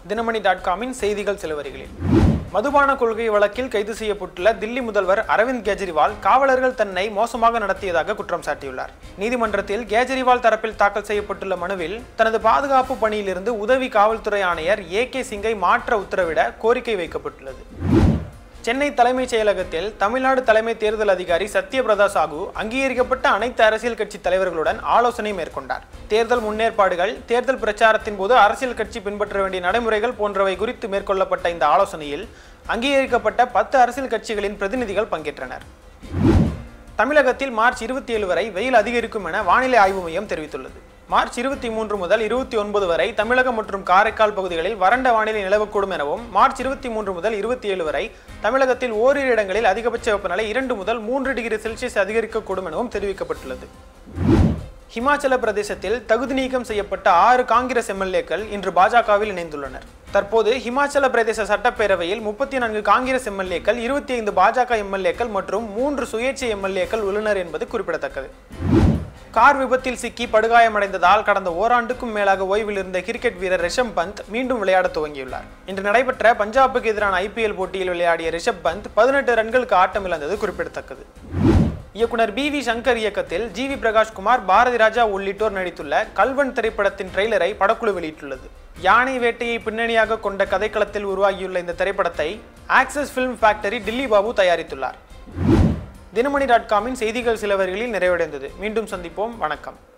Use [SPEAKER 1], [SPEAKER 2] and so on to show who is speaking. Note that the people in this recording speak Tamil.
[SPEAKER 1] தினமணி டாட் காமின் செய்திகள் சிலவரிகளில் மதுபான கொள்கை வழக்கில் கைது செய்யப்பட்டுள்ள தில்லி முதல்வர் அரவிந்த் கெஜ்ரிவால் காவலர்கள் தன்னை மோசமாக நடத்தியதாக குற்றம் சாட்டியுள்ளார் நீதிமன்றத்தில் கெஜ்ரிவால் தரப்பில் தாக்கல் செய்யப்பட்டுள்ள மனுவில் தனது பாதுகாப்பு பணியிலிருந்து உதவி காவல்துறை ஆணையர் ஏ கே சிங்கை மாற்ற உத்தரவிட கோரிக்கை வைக்கப்பட்டுள்ளது சென்னை தலைமைச் செயலகத்தில் தமிழ்நாடு தலைமை தேர்தல் அதிகாரி சத்யபிரதா சாகு அங்கீகரிக்கப்பட்ட அனைத்து அரசியல் கட்சி தலைவர்களுடன் ஆலோசனை மேற்கொண்டார் தேர்தல் முன்னேற்பாடுகள் தேர்தல் பிரச்சாரத்தின் போது அரசியல் கட்சி பின்பற்ற வேண்டிய நடைமுறைகள் போன்றவை குறித்து மேற்கொள்ளப்பட்ட இந்த ஆலோசனையில் அங்கீகரிக்கப்பட்ட பத்து அரசியல் கட்சிகளின் பிரதிநிதிகள் பங்கேற்றனர் தமிழகத்தில் மார்ச் இருபத்தி ஏழு வரை வெயில் அதிகரிக்கும் என வானிலை ஆய்வு மையம் தெரிவித்துள்ளது மார்ச் இருபத்தி மூன்று முதல் இருபத்தி ஒன்பது வரை தமிழகம் மற்றும் காரைக்கால் பகுதிகளில் வறண்ட வானிலை நிலவக்கூடும் எனவும் மார்ச் இருபத்தி மூன்று முதல் இருபத்தி ஏழு வரை தமிழகத்தில் ஓரிரு இடங்களில் அதிகபட்ச வெப்பநிலை இரண்டு முதல் மூன்று டிகிரி செல்சியஸ் அதிகரிக்கக்கூடும் எனவும் தெரிவிக்கப்பட்டுள்ளது ஹிமாச்சல பிரதேசத்தில் தகுதி நீக்கம் செய்யப்பட்ட ஆறு காங்கிரஸ் எம்எல்ஏக்கள் இன்று பாஜகவில் இணைந்துள்ளனர் தற்போது ஹிமாச்சல பிரதேச சட்டப்பேரவையில் முப்பத்தி நான்கு காங்கிரஸ் எம்எல்ஏக்கள் இருபத்தி ஐந்து பாஜக எம்எல்ஏக்கள் மற்றும் மூன்று சுயேட்சை எம்எல்ஏக்கள் உள்ளனர் என்பது குறிப்பிடத்தக்கது கார் விபத்தில் சிக்கி படுகாயமடைந்ததால் கடந்த ஓராண்டுக்கும் மேலாக ஓய்வில் இருந்த கிரிக்கெட் வீரர் ரிஷப் பந்த் மீண்டும் விளையாட துவங்கியுள்ளார் இன்று நடைபெற்ற பஞ்சாபுக்கு எதிரான ஐபிஎல் போட்டியில் விளையாடிய ரிஷப் பந்த் பதினெட்டு ரன்களுக்கு ஆட்டம் இழந்தது குறிப்பிடத்தக்கது இயக்குனர் பி வி சங்கர் இயக்கத்தில் ஜி வி பிரகாஷ்குமார் பாரதி ராஜா உள்ளிட்டோர் நடித்துள்ள கல்வன் திரைப்படத்தின் ட்ரெய்லரை படக்குழு வெளியிட்டுள்ளது யானை வேட்டையை பின்னணியாக கொண்ட கதைக்களத்தில் உருவாகியுள்ள இந்த திரைப்படத்தை Axess film factory Dilli Babu தயாரித்துள்ளார் தினமணி டாட் காமின் செய்திகள் சிலவர்களில் நிறைவடைந்தது மீண்டும் சந்திப்போம் வணக்கம்